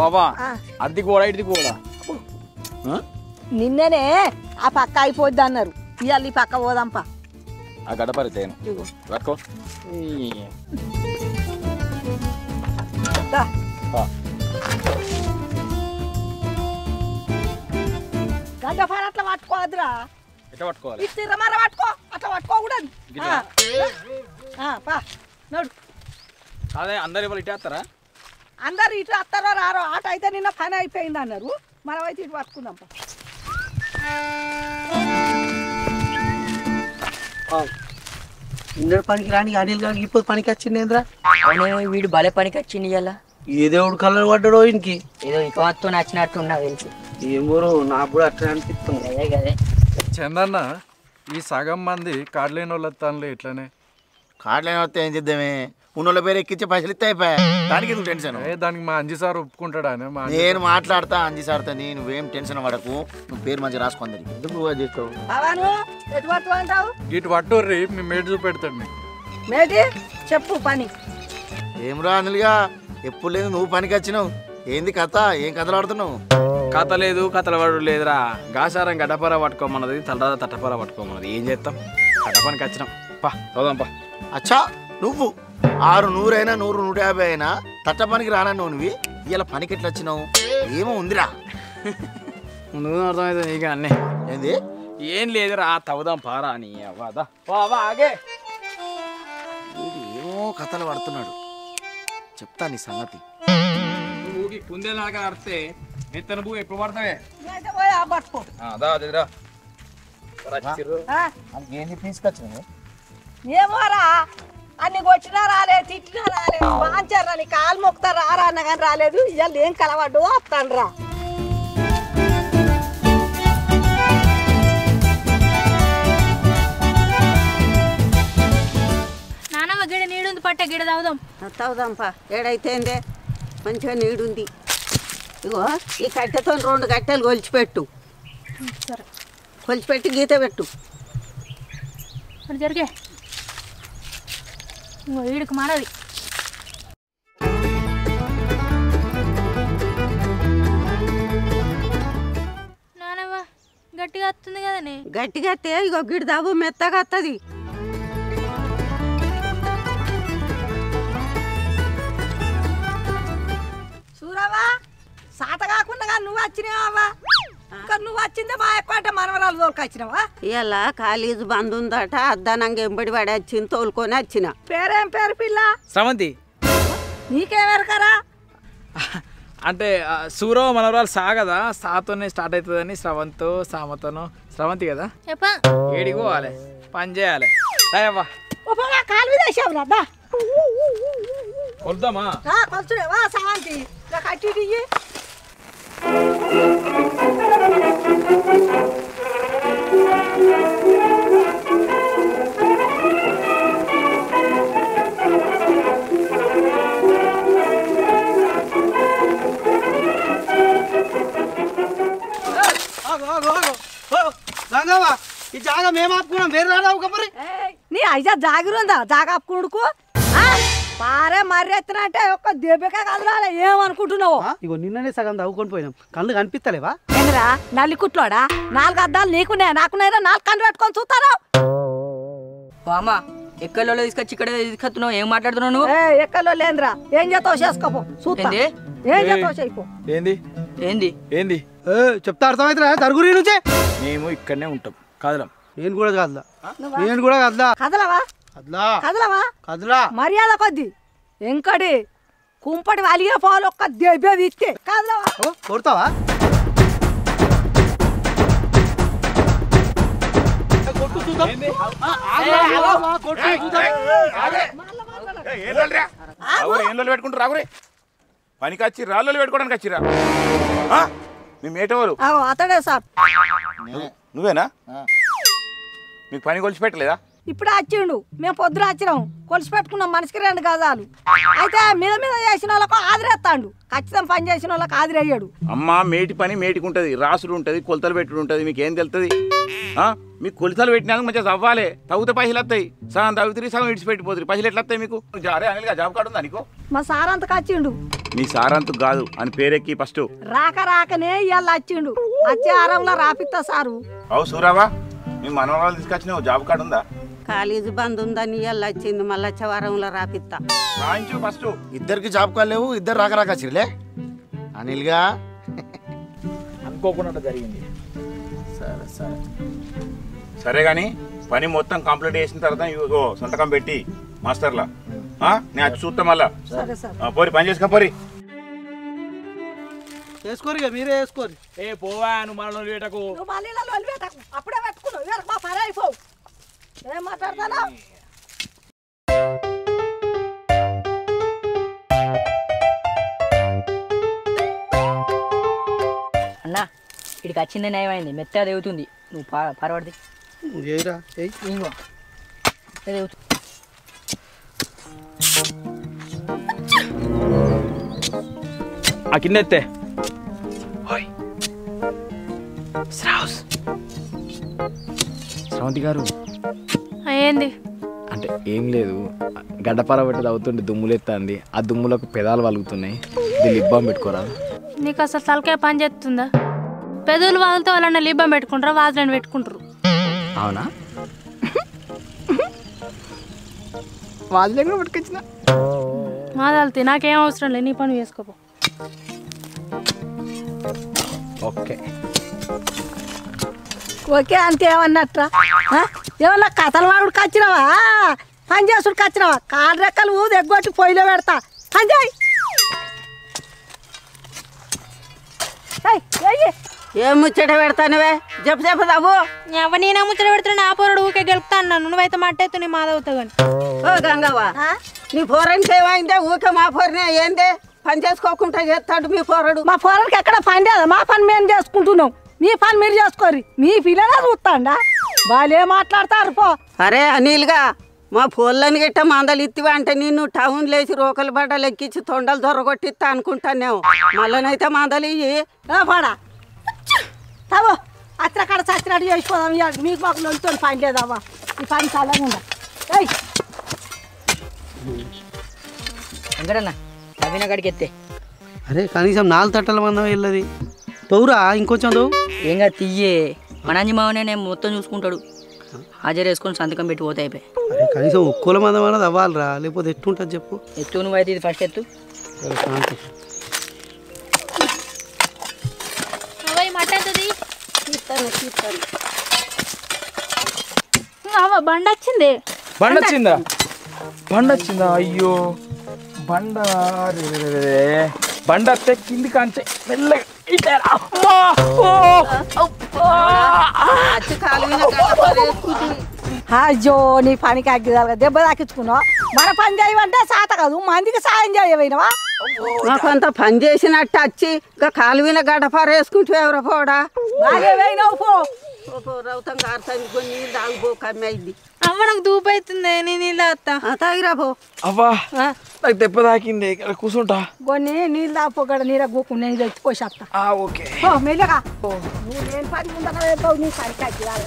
బాబా ఆ. అది కూడా ఇది కూడా ఆ? నిన్ననే ఆ పక్క అయిపోద్ది అన్నారు ఇవాళ ఈ పక్క పోదాంపా ఆ గడపరి తేను ఇగో పట్టుకో ఈ. దా. ఆ. గడ్డ పని అట్లా పట్టుకోవద్దురా ఎట్లా పట్టుకోవాలి ఇటు తిరమర పట్టుకో అట్లా పట్టుకోకూడదు గిట్లా? ఆ, ఆ, పా నడు అదే అందరు ఇవాళ ఇట్టేస్తారా అందరు ఇటు వస్తారో రారో ఆట అయితే నిన్న పని అయిపోయింది అన్నారు మనం అయితే ఇటు పట్టుకుందాం పా. ఇందరు పనికి రాని అనిల్ గారికి ఇప్పుడు పనికి వచ్చిందేంద్రా అవునే వీడు భలే పనికి వచ్చింది ఇవాళ ఏ దేవుడు కలర్ పడ్డాడో ఈయనకి ఏదో ఇకమత్తో నచ్చినట్టు నాకు తెలుసు ఏమోరో నాకు కూడా అట్లా అనిపిస్తుంది అదే కదే చందన్న ఈ సగం మంది కార్డులేని వాళ్ళ తనలే ఇట్లనే కార్డులు వస్తే ఏం చేద్దామే ఉన్నోళ్ళ పేరు ఎక్కించి పైసలు ఇస్తే అయిపోయా దానికి ఎందుకు టెన్షన్ ఏ దానికి మా అంజి సార్ ఒప్పుకుంటాడా అని మా అంజి నేను మాట్లాడతా అంజి సార్తో నువ్వేం టెన్షన్ పడకు నువ్వు పేరు మంచిగా రాసుకుందరి ఎందుకు నువ్వు అది చేస్తావు బాబాను ఎటు పట్టు అంటావు ఇటు పట్టుర్రి మీ మేడ్ చూపెడతాడు నీకు మేటి చెప్పు పని ఏం రా అనిల్గా ఎప్పుడు లేదు నువ్వు పనికి వచ్చినావు ఏంది కథ ఏం కథలు ఆడుతున్నావు కథ లేదు కథల వాడు లేదురా గాసారం గడ్డపర పట్టుకోమన్నది తలరాద తట్టపర పట్టుకోమన్నది ఏం చేస్తాం గడ్డపనికి వచ్చినాం పా చదుదాం పా అచ్చా నువ్వు ఆరు నూరైనా నూరు నూట యాభై అయినా తట్ట పనికి రానా నువ్వు ఇలా పనికి ఎట్లా వచ్చినావు ఏమో ఉందిరా ముందు అర్థమైతే నీకే అన్నీ ఏంది ఏం లేదురా తవ్వుదాం పారా అని అవ్వదా బాబా ఆగే వీడు ఏమో కథలు పడుతున్నాడు చెప్తా నీ సంగతి నువ్వు కుందేలాగా ఆడితే మెత్తన పువ్వు ఎప్పుడు పడతావే అయితే పోయి ఆ పట్టుకో దా అదిరా ఆ? ఏంది తీసుకొచ్చినావు ఏమోరా అన్ని కొట్టినా రాలే తిట్టినా రాలే వాంచారా నీ కాలు మొక్కుతా రారా అన్న కానీ రాలేదు ఇవాళ ఏం కలవడ్డు వస్తాను రా నానమ్మ గిడ నీడుంది పట్ట గిడ తాగుదాం తాగుదాంపా ఏడైతేందే మంచిగా నీడుంది ఇగో ఈ కట్టెతో రెండు కట్టెలు కొలిచిపెట్టు సరే కొలిచిపెట్టి గీత పెట్టు అటు జరిగే ఇంకో వీడికి మనది నానమ్మ గట్టిగా వస్తుంది కదనే గట్టిగా తే ఇగో గిడి దాబు మెత్తగా వస్తుంది చూరావా సాత కాకుండా నువ్వు వచ్చినావా ఇంకా నువ్వు వచ్చిందే మా ఎక్కువ అంటే మనవరాలు తోలుకొచ్చినావా ఇలా కాలేజ్ బంద్ ఉందట అద్దానంగా ఎంబడి పడి వచ్చింది తోలుకొని వచ్చిన పేరేం పేరు పిల్ల స్రవంతి నీకేమెరకరా అంటే ఆ, సూరవ మనవరాలు సా కదా సాతోనే స్టార్ట్ అవుతుందని స్రవంతో సామతోనో స్రవంతి కదా చెప్పా ఏడికి పోవాలి పని చేయాలి రాయవ్వా ఓ బాబా కాలు మీద వేసావు రా కొలుద్దామా కొలుచుడేవా సావంతి ఇలా కట్టి ఇటు ఇయ్యి. ఆగు ఆగు ఆగు ఓ, రంగవ్వ ఈ జాగా మేము ఆపుకున్నాం వేరే రాడావు కబరి ఏయ్, నీ అయ్యా జాగిరుందా జాగాపుకుడుకు పారే మర్రెత్తినంటే ఒక్క దెబ్బకే కదలాలి ఏమనుకుంటున్నావు ఇగో నిన్ననే సగం తవ్వుకొని పోయినాం కళ్ళు కనిపిస్తలేవా ఏంద్రా నల్లి కుట్లోడా నాలుగు అద్దాలు నీకునే నాకునేదా నాలుగు కన్ను పెట్టుకొని చూస్తారా బామ్మ ఎక్కడలో తీసుకొచ్చి ఇక్కడ తీసుకొస్తున్నావు ఏం మాట్లాడుతున్నావు నువ్వు ఏ ఎక్కలో లేదురా ఏం చేస్తావు చేసుకోపో చూస్తా ఏంది? ఏం చేస్తావు చేయిపో ఏంది ఏంది ఏంది ఏ చెప్తా అర్థమైతే తరుగురి నుంచే మేము ఇక్కడనే ఉంటాం కాదులం నేను కూడా కదలా నేను కూడా కదలా కదలవా కదలా కదలవా కదలా మర్యాద కొద్ది ఎంకటి కుంపటి అలిగే పోలు ఒక్క దెబ్బ ఇస్తే కదలవా ఓ, కొడతావా కొట్టు చూద్దాం. ఆ, ఆగు, ఆగు, ఆగు, ఆగు, కొట్టు చూద్దాం. ఏం లోలురా? రాగురే, ఏం లోలు పెట్టుకుంటారు రాగురే పనికి వచ్చి రాళ్ళు పెట్టుకోవడానికి వచ్చిరా ఆ? మీ మేటవారు అగో అతడే సార్ నువ్వేనా మీకు పని కొలిచి పెట్టలేదా ఇప్పుడే వచ్చిండు మేము పొద్దున వచ్చినాం కొలిసి పెట్టుకున్నాం మనిషికి రెండు గజాలు అయితే మీద మీద చేసిన వాళ్ళకు ఆదిరేస్తాడు ఖచ్చితంగా పని చేసిన వాళ్ళకి ఆదిరయ్యాడు అమ్మ మేటి పని మేటికి ఉంటుంది రాసుడు ఉంటుంది కొలతలు పెట్టుడు ఉంటుంది మీకు ఏం తెలుస్తుంది మీకు కొలతలు పెట్టినాక మంచిగా చవ్వాలి తవ్వుతే పైసలు వస్తాయి సగం తవ్వుతుంది సగం ఇడిచిపెట్టిపోతుంది పైసలు ఎట్లా వస్తాయి మీకు జా- అరే అనిల్గా జాబ్ కార్డు ఉందా నీకు మా సార్ అంతకు వచ్చిండు నీ సారంతు కాదు అని పేరెక్కి ఫస్ట్ రాక రాకనే ఇవాళ వచ్చిండు వచ్చే ఆరంలో రాపిస్తా సారు అవు సూరావా మీ మనవరాలు తీసుకొచ్చినావు జాబ్ కార్డు ఉందా కాలేజీ బంద్ ఉందని ఇవాళ వచ్చింది మళ్ళీ వచ్చే వారంలో రాపిస్తా రాయించు ఫస్ట్ ఇద్దరికి జాబ్ కాల్ లేవు ఇద్దరు రాక రాక చిరులే అనిల్గా అనుకోకుండా జరిగింది సరే సరే సరే కానీ పని మొత్తం కంప్లీట్ చేసిన తర్వాత ఇగో సంతకం పెట్టి మాస్టర్లా ఆ? నేను అది చూస్తా మళ్ళా సరే సరే ఆ, పోరి పని చేసుకో పోరి వేసుకోరు ఇక మీరే వేసుకోరు ఏ పోవా నువ్వు మన వేటకు నువ్వు మళ్ళీ ఇలా లొల్లి పెట్టకు అప్పుడే పెట్టుకున్నావు ఇవాళ మా పని అయిపోవు ఏం మాట్లాడతానా అన్న ఇక్కడికి వచ్చిందే నయమైంది మెత్తగా దిగుతుంది నువ్వు పా పరవడిది ఏరా ఏయ్ ఇంకో దిగుతుంది ఆ కింద ఎత్తే శ్రావస్ శ్రవంతి గారు ఆ, ఏంది అంటే ఏం లేదు గడ్డపార పెట్టి అవుతుంటే దుమ్ములెత్తాంది ఆ దుమ్ములకు పెదాలు వలుగుతున్నాయి దీన్ని ఇబ్బంది పెట్టుకోరా నీకు అసలు తలకాయ పని చేస్తుందా పెదవులు వాదులతో వాళ్ళని లిబ్బం పెట్టుకుంటారా వాదులను పెట్టుకుంటారు అవునా వాళ్ళే కూడా పట్టుకొచ్చిన మాదాలతి నాకేం అవసరం లేదు నీ పని చేసుకోపో ఓకే ఓకే అంతే ఏమన్నట్రా ఆ? ఏమన్నా కథలు వాడుకు వచ్చినావా పని చేసుడికి వచ్చినావా కాలు రెక్కలు ఊది ఎగ్గొట్టి పొయ్యిలో పెడతా పని చేయి ఏయ్, ఏయ్. ఏం ముచ్చట పెడతానువే చెప్పు చెప్పు బాబు ఎవ నేనే ముచ్చట పెడుతున్నా ఆ పోరడు ఊకే గెలుపుతా అన్నాను నువ్వైతే మట్టయితే నీ మాదవుతావు కానీ ఓ గంగవ్వ ఆ? నీ పోరానికి ఏమైందే ఊకే మా పోరనే ఏందే పని చేసుకోకుండా చేస్తాడు మీ పోరడు మా పొరకి ఎక్కడ పని లేదు మా పని మేము చేసుకుంటున్నాం మీ పని మీరు చేసుకోరు మీ పిల్లలే చూస్తాండా వాళ్ళే మాట్లాడతారు పో అరే అనిల్గా మా పొల్లని గిట్ట మందలు ఇత్తివా అంటే నిన్ను టౌన్ లేచి రోకలు బట్టలు ఎక్కించి తొండలు దొరగొట్టిస్తా అనుకుంటానేమో మళ్ళనైతే మందలు ఇయ్యి ఏ పాడా తావో అక్కడ చచ్చినట్టు చేసిపోదాం ఇవాళ మీకు మాకు నొలుతో పని లేదవ్వా ఈ పని చల్లగా ఉందా ఏయ్ వెంకటన్న నవీన కాడికి ఎత్తే అరే కనీసం నాలుగు తట్టల మందం వెళ్ళది తవ్వురా ఇంకొంచెం తవ్వు ఏంగా తీయే మనంజి మావనే నేను మొత్తం చూసుకుంటాడు హాజరు వేసుకొని సంతకం పెట్టి పోతే అయిపోయి అరే కనీసం ఒక్కోల మందం అన్నది అవ్వాలిరా లేకపోతే ఎట్టుంటుంది చెప్పు ఎత్తు నువ్వు అయితే ఇది ఫస్ట్ ఎత్తు సరే, శాంతి అవ్వ ఈ మట్ట అవుతుంది తీస్తాను తీస్తాను అవ్వ బండి వచ్చింది బండ వచ్చిందా బండ వచ్చిందా అయ్యో బండ రే, రే, రే, రే. బండ వస్తే కింది కాంచే మెల్లగా ఇటారా. అమ్మా! ఓ! అబ్బా! అచ్చి కాలు మీద గడ్డ పడేసుకుంటే అయ్యో నీ పనికి అగ్గిదాలుగా దెబ్బ తాకించుకున్నావు మన పని చేయమంటే సాత కాదు మందికి సాయం చేయవైనవా మాకు అంత పని చేసినట్టు వచ్చి ఇంకా కాలు మీద గడ్డ పారేసుకుంటూ ఎవరో పోడా బాగా వేయినావు పో రౌతం కారుతుంది కొన్ని నీళ్ళు తాగిపో కమ్మి అయింది అవ్వ నాకు దూపు అవుతుంది నేను ఇలా వస్తా తాగిరా పో అవ్వా నాకు దెబ్బ తాకింది ఇక్కడ కూర్చుంటా కొన్ని నీళ్ళు దాపోగడ నీర గోకు నేను తెచ్చిపోసేస్తా ఆ, ఓకే ఓ మెల్లగా నువ్వు నేను పని ఉండగా వెళ్తావు నీ పనికి అగ్గిదాలు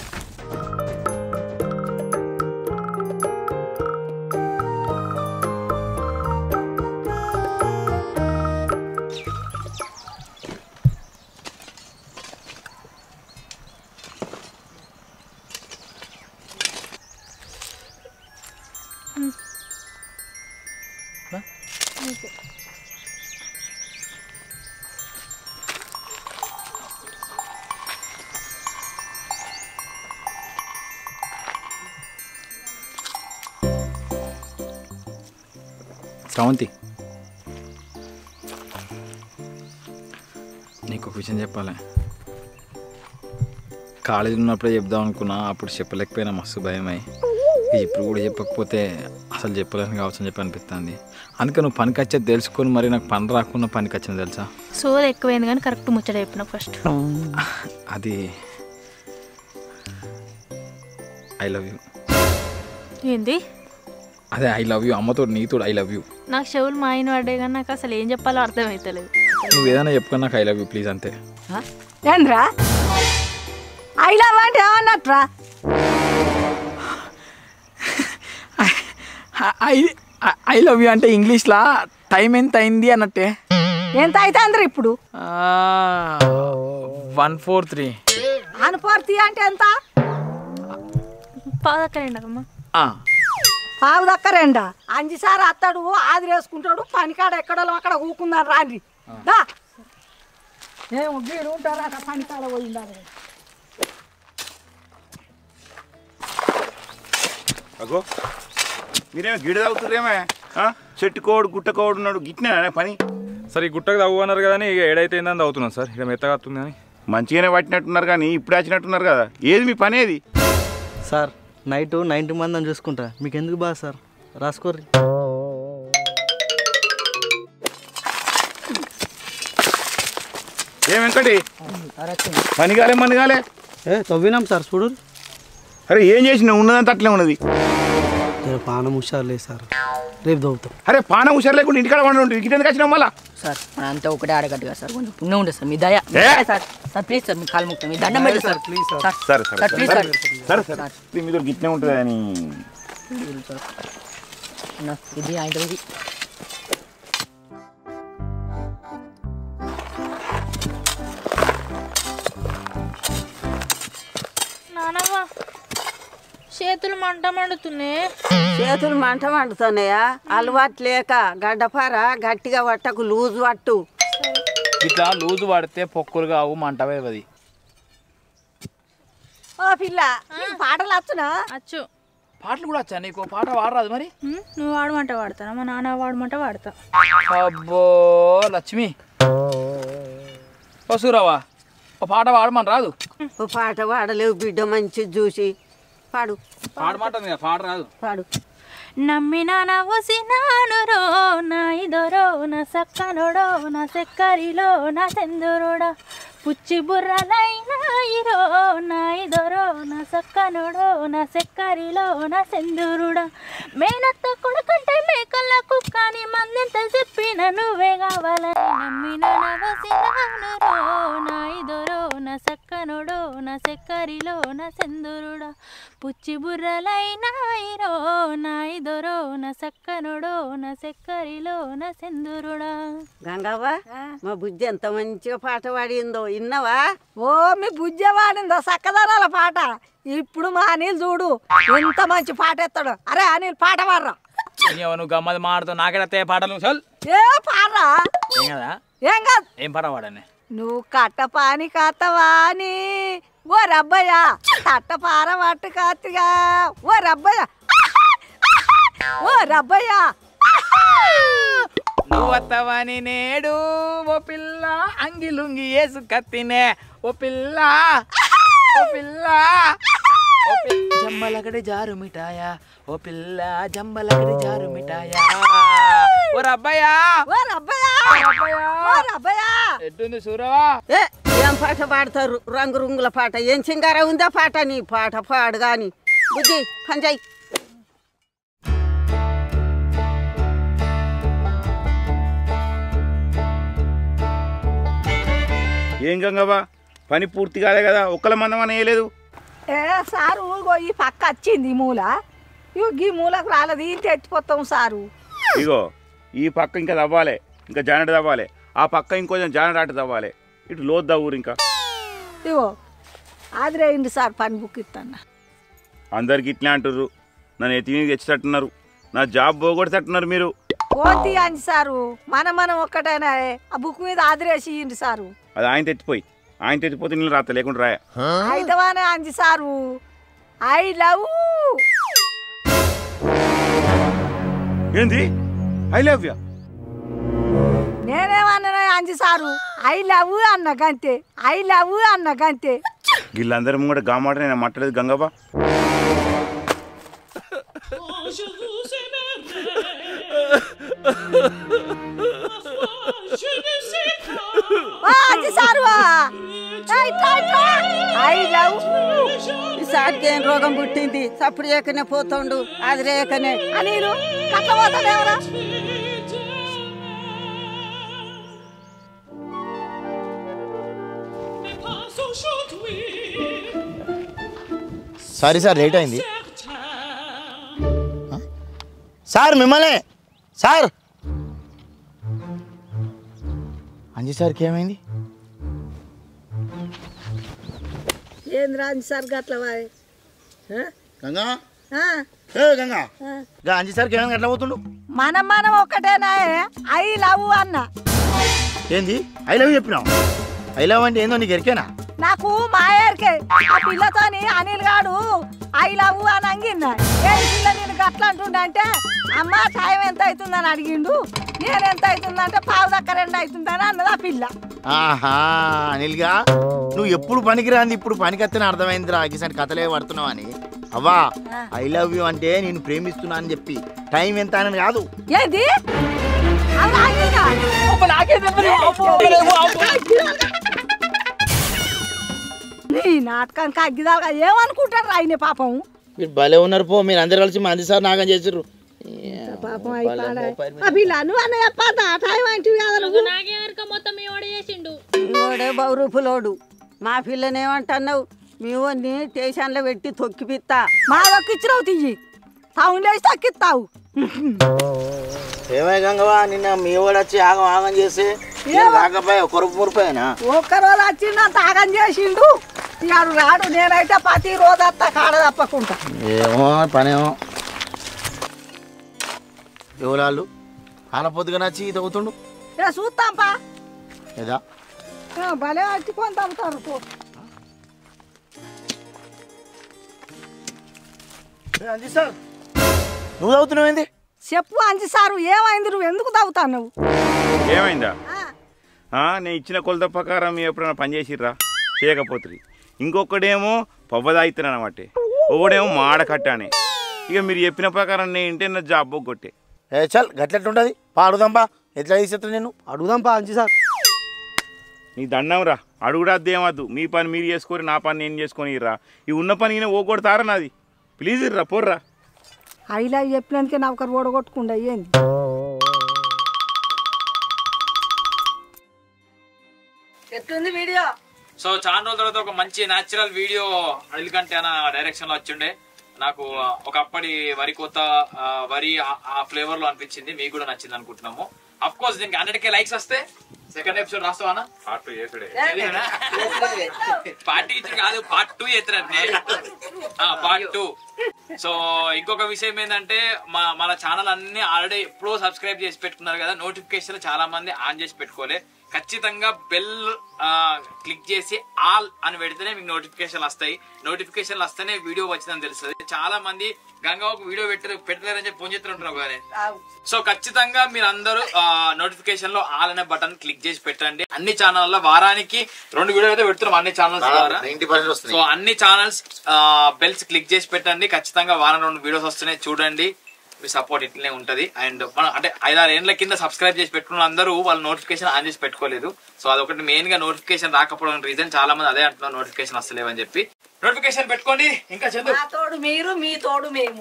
శ్రవంతి నీకు ఒక విషయం చెప్పాలి కాలేజీలో ఉన్నప్పుడే చెప్దాం అనుకున్నా అప్పుడు చెప్పలేకపోయినా మస్తు భయమై ఇక ఇప్పుడు కూడా చెప్పకపోతే అసలు చెప్పలేను కావచ్చు అని చెప్పి అనిపిస్తుంది అందుకే నువ్వు పనికి వచ్చేది తెలుసుకొని మరి నాకు పని రాకుండా పనికి వచ్చింది తెలుసా సోది ఎక్కువైంది కానీ కరెక్ట్ ముచ్చట చెప్పిన ఫస్ట్ అది ఐ లవ్ యూ ఏంది అదే ఐ లవ్ యూ అమ్మతో నీతో ఐ లవ్ యూ నాకు చెవులు మా ఆయన పడ్డాయి కానీ నాకు అసలు ఏం చెప్పాలో అర్థమవుతలేదు నువ్వు ఏదైనా చెప్పుకొని నాకు ఐ లవ్ యూ ప్లీజ్ అంతే ఏంద్రా ఐ లవ్ అంటే ఏమన్నట్రా ఐ ఐ లవ్ యూ అంటే ఇంగ్లీష్లా టైం ఎంత అయింది అన్నట్టే ఎంత అయితే అందరు ఇప్పుడు వన్ ఫోర్ త్రీ అనుపర్తి అంటే ఎంత పాదక్కరండి అమ్మ పావు దక్కరేండా అంజిసారి అత్తాడు ఆదిరేసుకుంటాడు పనికాడ ఎక్కడో అక్కడ ఊకున్నారు రాండి దా ఏం గీడు ఉంటారా పనికాడ పోయిందా అగో మీరేమో గిడ తాగుతురేమే చెట్టు కోడు గుట్ట కోడు ఉన్నాడు గిట్టినా పని సరే ఈ గుట్టకు తవ్వు అన్నారు కదా అని ఇక ఏడైతే ఏందని తవ్వుతున్నాను సార్ ఇక మెత్తగా వస్తుంది అని మంచిగానే పట్టినట్టున్నారు కానీ ఇప్పుడు వచ్చినట్టున్నారు కదా ఏది మీ పని ఏది సార్ నైట్ నైంటీ మంది అని చూసుకుంటా మీకు ఎందుకు బాగా సార్ రాసుకోర్రి ఏం వెంకటి పని కాలే మని కాలే ఏ తవ్వినాం సార్ చూడు అరే ఏం చేసిన ఉన్నదంతా అట్లే ఉన్నది జర పానం హుషారు లేదు సార్ రేపు తవ్వుతాం అరే పాన హుషారు లేకుండా ఇంటికాడ వండి ఉంటుంది ఇంటి ఎందుకు వచ్చినావు మళ్ళా సార్ మన అంతా ఒకటే ఆడగట్టుగా సార్ కొంచెం పుణ్యం ఉంటుంది సార్ మీ దయ మీ ఏ? దయ సార్ సార్ ప్లీజ్ సార్ మీ కాలు ముక్తాం మీ దండం పెట్టి సార్ ప్లీజ్ సార్ సార్ సరే సరే సార్ ప్లీజ్ సార్ సరే సరే ఇది మీద గిట్నే ఉంటుంది అని అన్న, ఇది ఆయన ఇది నానమ్మ చేతులు మంట మండుతున్నాయి చేతులు మంట మండుతున్నాయా అలవాటు లేక గడ్డపార గట్టిగా పట్టకు లూజు పట్టు ఇట్లా లూజు పడితే పొక్కులు కావు మంట వేవది ఓ పిల్ల నీకు పాటలు వచ్చునా అచ్చు పాటలు కూడా వచ్చా నీకు పాట వాడరాదు మరి ఉమ్, నువ్వు వాడమంటే వాడతానా మా నాన్న వాడమంటే వాడతా అబ్బో లక్ష్మి ఓ సూరావా ఓ పాట వాడమని రాదు ఓ పాట పాడలేవు బిడ్డ మంచి చూసి పాడు పాడమంటుంది కదా పాట రాదు పాడు నమ్మిన నవ్వుసినాను రో నా ఇదొరో నా సక్కనుడో నా సెక్కరిలో నా సెందురుడా పుచ్చి బుర్రలైనా ఇరో నా ఇదొరో నా సక్కనుడో నా సెక్కరిలో నా సెందురుడా మేనత్త కొడుకంటే మేకల కుక్కని మందెంత చెప్పిన నువ్వే కావాలని నమ్మిన నవ్వుసినాను రో నా ఇదొరో నా సక్కనుడో నా సెక్కరిలో నా సెందురుడా పుచ్చి బుర్రలైనా ఇరో నా ఇదొరో నా సక్కనుడో నా సెక్కరిలో నా సెందురుడా గంగవ్వ మా బుజ్జి ఎంత మంచిగా పాట పాడిందో విన్నావా ఓ మీ బుజ్జే వాడిందో సక్కదరాల పాట ఇప్పుడు మా అనిల్ చూడు ఎంత మంచి పాట ఎత్తాడు అరే అనిల్ పాట పాడరా ఏమో నువ్వు గమ్మది మాడుతావు నాకెడతే పాటలు చల్ ఏ పాడరా ఏం కదా ఏం కాదు ఏం పాట వాడని నువ్వు కట్టపాని కత్తవాని ఓ రబ్బయ్య కట్టపార పట్టు కత్తిగా ఓ రబ్బయ్య ఓ రబ్బయ్య నువ్వు వత్తవని నేడు ఓ పిల్ల అంగిలుంగి వేసు కత్తినే ఓ పిల్ల ఓ పిల్ల ఓ పిల్ల జంబలగడి జారు మిఠాయా ఓ పిల్ల జంబలగడి జారు మిఠాయా ఓ రబ్బయ్యా ఓ రబ్బయ్య ఓ రబ్బయ్య ఎట్టుంది సూరవా ఏ ఏం పాట పాడతారు రంగు రంగుల పాట ఏం సింగార ఉందా పాట నీ పాట పాడు గాని బుజ్జి పంజాయి ఏం గంగవ్వ పని పూర్తి కాలే కదా ఒక్కల మందం అని వేయలేదు ఏ సారు ఇగో ఈ పక్క వచ్చింది ఈ మూల ఇగో ఈ మూలకు రాలేదు ఇంటి ఎత్తిపోతాం సారు ఇగో ఈ పక్క ఇంకా తవ్వాలి ఇంకా జానెట్ తవ్వాలి ఆ పక్క ఇంకొంచెం జానెట్ అటు తవ్వాలి ఇటు లోతు తవ్వురు ఇంకా ఇగో ఆదిరేయండి సార్ పని బుక్ ఇస్తాను అందరికి ఇట్లే అంటుర్రు నన్ను ఎత్తి మీద తెచ్చేటట్టున్నారు నా జాబ్ పోగొడతట్టున్నారు మీరు పోతి అంది సారు మన మనం ఒక్కటైనా ఆ బుక్ మీద ఆదిరేసి ఇయ్యండి సారు అది ఆయన తెచ్చిపోయి ఆయన తెచ్చిపోతే నీళ్ళు రాత లేకుండా రాయ అయితవానే అంది సారు ఐ లవ్ ఏంది ఐ లవ్ యూ నేనేమన్నా అంది సారు ఐ లవ్ అన్న గంతే ఐ లవ్ అన్న గంతే వీళ్ళందరం కూడా గామాట నేను మాట్లాడేది గంగవ్వ ఓ అంది సారు ఐ లవ్ ఈసారికి ఏం రోగం పుట్టింది సప్పుడు చేయకనే పోతుండు అది రేకనే అనిలు కట్టబోతాడేవరా సారీ సార్ లేట్ అయింది ఆ? సార్ మిమ్మల్ని సార్ అంజీసారికి ఏమైంది ఏంది రాంది సార్ గట్ల వాయ్ గంగా ఆ? ఏ గంగా గా అంజీసారికి ఏమైంది ఎట్లా పోతుండు మనం మనం ఒక్కటేనా ఐ లవ్ అన్న ఏంది ఐ లవ్ చెప్పినావు ఐ లవ్ అంటే ఏందో నీకు ఎరికేనా నాకు మాయర్కే ఆ పిల్లతోని అనిల్ గాడు ఐ లవ్ అని అంగిన్నా ఏది పిల్ల నేను గట్ల అంటుండే అంటే అమ్మ టైం ఎంత అవుతుందని అడిగిండు నేను ఎంత అవుతుందంటే పావు దక్క రెండు అవుతుందని అన్నది ఆ పిల్ల ఆహా అనిల్గా నువ్వు ఎప్పుడు పనికిరాంది ఇప్పుడు పనికత్తేనే అర్థమైందిరా గిసంటి కథలే పడుతున్నావు అని అవ్వా ఐ లవ్ యూ అంటే నేను ప్రేమిస్తున్నా అని చెప్పి టైం ఎంత అని కాదు ఏంది అవునా అంగిల్గా? నీ నాటకానికి అగ్గిదాలుగా ఏమనుకుంటారు ఆయన పాపం మీరు భలే ఉన్నారు పో మీరు అందరు కలిసి మంది సార్ నాగం చేసిర్రు పాపం అయిపోయాడు ఆ పిల్ల నువ్వు అన్న చెప్పద్దా టైం అంటే కదా నువ్వు నాకేమరిక మొత్తం మీ వాడు చేసిండు వాడే బౌరూపులోడు మా పిల్లనేమంటున్నావు మీ వాడిని స్టేషన్లో పెట్టి తొక్కిపిత్తా మా దొక్కిచ్చినావు తియ్యి టౌన్లో వేసి తక్కిస్తావు ఏమై గంగవా నిన్న మీ వాడు వచ్చి ఆగం ఆగం చేసి రాకపోయా కొరుపు మురిపోయానా ఒక్కరోజు వచ్చిందంత ఆగం చేసిండు ఇవాడు రాడు నేనైతే ప్రతి రోజు అత్త కాడ తప్పకుండా ఏమో పనేమో ఎవరాళ్ళు ఆన పొద్దుగా నచ్చి తగ్గుతుండు ఇక చూస్తాంపా ఏదా ఆ, భలే పట్టుకొని తమ్ముతారు పో అంజీ సార్ నువ్వు చదువుతున్నావు ఏంది చెప్పు అంజి సారు ఏమైంది నువ్వు ఎందుకు తవ్వుతావు నువ్వు ఏమైందా ఆ, నేను ఇచ్చిన కొలత ప్రకారం మీరు ఎప్పుడైనా పని చేసిర్రా చేయకపోతుంది ఇంకొకడేమో పొవ్వదాయితున్నాను అనమాట ఒకడేమో మాడ కట్టానే ఇక మీరు చెప్పిన ప్రకారం నేను ఇంటే నా జాబ్ కొట్టే ఏ చల్ గట్లెట్లుంటది పాడుదాంపా ఎట్లా తీసేస్తా నేను అడుగుదాం పా అంజీ సార్ నీ దండం రా అడుగుడద్దు ఏమద్దు మీ పని మీరు చేసుకోరి నా పని నేను చేసుకొని రా ఈ ఉన్న పని ఈయన ఓకొడతారా నాది ప్లీజ్ రా పోర్రా అయిలా చెప్పినందుకే నా ఒకరు ఓడగొట్టుకుండా ఏంది ఎట్లుంది వీడియో సో చాలా రోజుల తర్వాత ఒక మంచి న్యాచురల్ వీడియో అనిల్ కంటే అన్న డైరెక్షన్ లో వచ్చిండే నాకు ఆ, ఒక అప్పటి వరి కొత్త ఆ, వరి ఆ- ఆ ఫ్లేవర్ లో అనిపించింది మీకు కూడా నచ్చింది అనుకుంటున్నాము అఫ్ కోర్స్ దీనికి హండ్రెడ్ కే లైక్స్ వస్తే సెకండ్ ఎపిసోడ్ రాస్తావా పార్ట్ ఇచ్చి కాదు పార్ట్ టూ ఎత్తురండి పార్ట్ టూ సో ఇంకొక విషయం ఏంటంటే మా మన ఛానల్ అన్ని ఆల్రెడీ ఎప్పుడో సబ్స్క్రైబ్ చేసి పెట్టుకున్నారు కదా నోటిఫికేషన్ చాలా మంది ఆన్ చేసి పెట్టుకోలే ఖచ్చితంగా బెల్ క్లిక్ చేసి ఆల్ అని పెడితేనే మీకు నోటిఫికేషన్ వస్తాయి నోటిఫికేషన్లు వస్తేనే వీడియో వచ్చిందని తెలుస్తుంది చాలా మంది గంగా ఒక వీడియో పెట్టారు పెట్టలేరని చెప్పి ఫోన్ చేస్తుంటారు కానీ సో ఖచ్చితంగా మీరు అందరూ నోటిఫికేషన్ లో ఆల్ అనే బటన్ క్లిక్ చేసి పెట్టండి అన్ని ఛానల్లో వారానికి రెండు వీడియోలు అయితే పెడుతున్నాం అన్ని ఛానల్స్ ద్వారా నైన్టీ పర్సెంట్ సో వస్తున్నాయి అన్ని ఛానల్స్ బెల్స్ క్లిక్ చేసి పెట్టండి ఖచ్చితంగా వారం రెండు వీడియోస్ వస్తున్నాయి చూడండి మీ సపోర్ట్ ఇట్లనే ఉంటది అండ్ మనం అంటే ఐదారు ఏళ్ళ కింద సబ్స్క్రైబ్ చేసి పెట్టుకున్న అందరూ వాళ్ళ నోటిఫికేషన్ ఆన్ చేసి పెట్టుకోలేదు సో అదొకటి మెయిన్ గా నోటిఫికేషన్ రాకపోవడం రీజన్ చాలా మంది అదే అంటున్నారు నోటిఫికేషన్ వస్తలేవని చెప్పి నోటిఫికేషన్ పెట్టుకోండి ఇంకా చదువు మా తోడు మీరు మీ తోడు మేము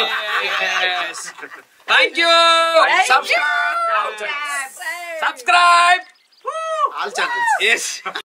thank you subscribe all channels yes